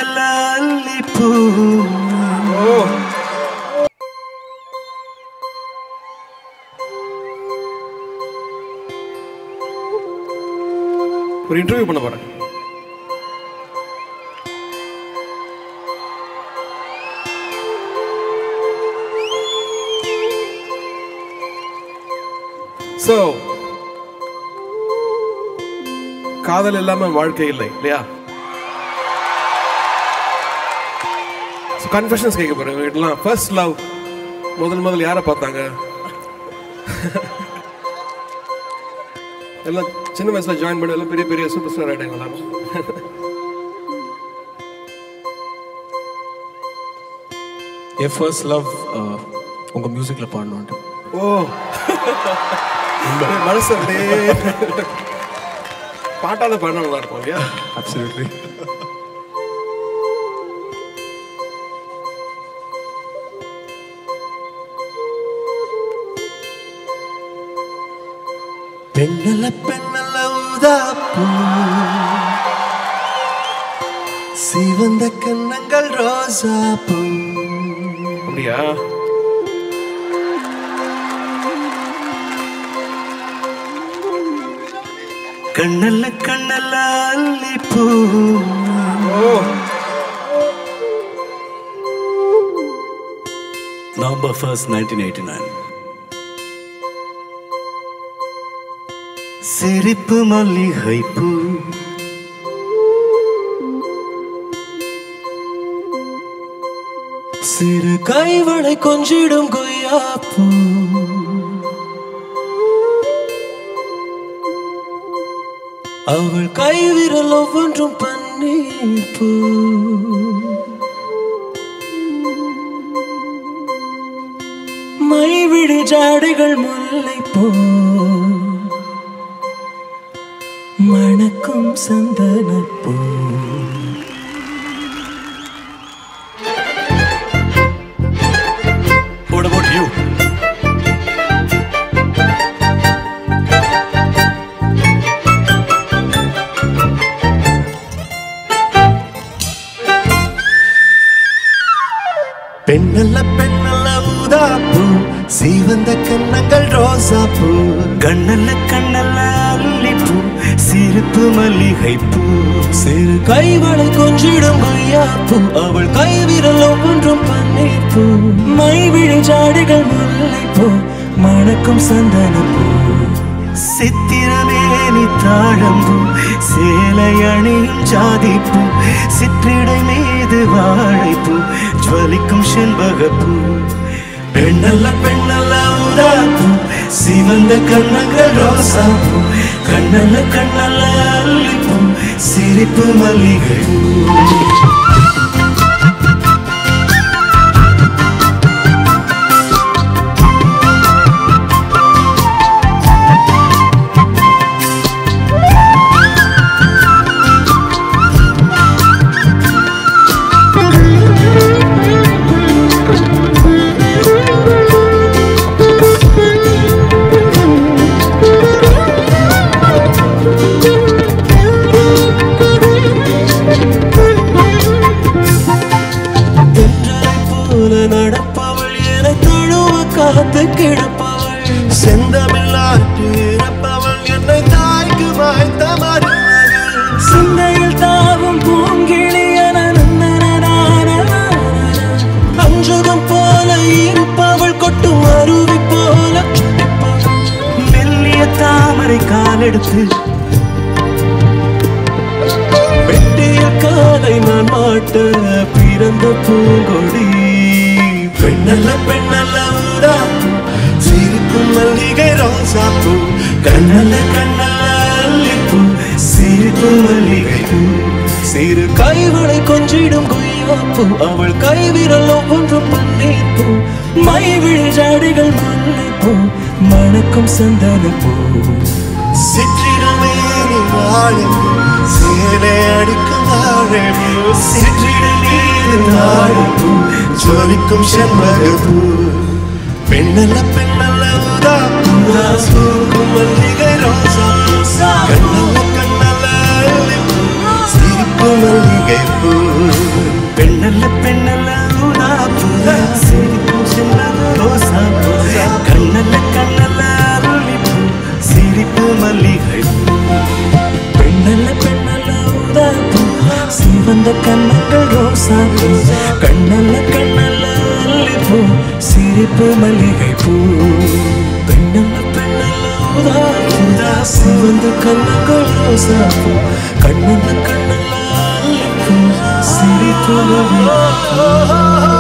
கண்ணல்ல அல்லிப்பூ ஒரு இன்டர்வியூ பண்ண போறேன் ஸோ காதல் இல்லாம வாழ்க்கை இல்லை இல்லையா கன்ஃபெஷன்ஸ் கேட்க போறேன் இவங்ககிட்டலாம் ஃபர்ஸ்ட் லவ் முதல் முதல் யாரை பார்த்தாங்க எல்லாம் சின்ன வயசுல ஜாயின் பண்ணி எல்லாம் பெரிய பெரிய சூப்பர் ஸ்டார் ஆயிட்டாங்க எல்லாரும் என் ஃபர்ஸ்ட் லவ் உங்க மியூசிக்ல பாடணும்ட்டு ஓ மனசு அப்படியே பாட்டால பாடினா நல்லா இருக்கும் இல்லையா அப்சல்யூட்லி பெண்ணல்ல பெண்ணல்ல ஊதாப்பூ சிவந்த கண்ணங்கள் ரோசா பூ அப்படியா கண்ணல்ல கண்ணல்ல அல்லிப்பூ November first nineteen eighty nine சிரிப்பு மல்லிகை பூ சிறு கைவளை கொஞ்சிடும் கொய்யாப்பூ அவள் கைவிரல் ஒவ்வொன்றும் பன்னீர் பூ மைவிழி ஜாடைகள் முல்லை போ மணக்கும் சந்தன பூ What about you? பெண்ணல்ல பெண்ணல்ல ஊதாப்பூ சீவந்த கண்ணங்கள் ரோசா பூ கண்ணல்ல கண்ணல்ல அல்லிப்பூ சிரிப்பு மல்லிகை பூ சிறு கைவளை கொஞ்சிடும் கொய்யாப்பூ அவள் கைவிரல் ஒவ்வொன்றும் பன்னீர் பூ மைவிழி ஜாடிகள் முல்லை பூ மணக்கும் சந்தன பூ சித்திரமேனி தாழம்பூ சேலை அணியும் ஜாதிப்பூ சிற்றிடை மீது வாழைப்பூ ஜுவலிக்கும் செண்பகப்பூ பெண்ணல்ல பெண்ணல்ல ஊதாப்பூ சிவந்த கண்ணங்கள் ரோசாப்பூ கண்ணல்ல கண்ணல்ல அல்லிப்பூ சிரிப்பு மல்லிகை பூ தென்றலை போல நடப்பவள் என தழுவ காத்து கிடப்பவள் செந்தமிழ்நாட்டு இறப்பவள் என்னை தாய்க்கு வாய்த்த மருமகள் சிந்தையில் தாவும் பூங்கிளி என அஞ்சுகம் போல இருப்பவள் கொட்டும் அருவி போல சுட்டிப்பவள். மெல்லிய தாமரை காலெடுத்து வெட்டிய காலை நான் மாட்ட பிறந்த பூங்கொடி பெண்ணல்ல பெண்ணல்ல ஊதா சிரிக்கும் மல்லிகை ரோசா பூ கண்ணல்ல கண்ணல்ல அல்லிப்பூ சிரிப்பு மல்லிகை பூ சிறு கைவளை கொஞ்சிடும் கொய்யாப்பூ அவள் கைவிரல் ஒவ்வொன்றும் பன்னீர் பூ மைவிழி ஜாடிகள் முல்லை பூ மணக்கும் சந்தன பூ சிற்றிடமேனி வாழும் சேலை அடிக்கும் வாழும் சிற்றிடல் மீது வாழும் ஜோலிக்கும் செண்பகப்பூ பெண்ணல்ல பெண்ணல்ல ஊதா பூரா சூக்கும் மல்லிகை ரோசா கண்ணல்ல கண்ணல்ல அல்லிப்பூ சிரிக்கும் மல்லிகை பூ சிவந்த கண்ணங்கள் ரோசா பூ கண்ணல்ல கண்ணல்ல அல்லிப்பூ சிரிப்பு மல்லிகை பூ பெண்ணல்ல பெண்ணல்ல ஊதா ஊதா சிவந்த கண்ணங்கள் ரோசா பூ கண்ணல்ல கண்ணல்ல அல்லிப்பூ சிரிப்பு மல்லிகை பூ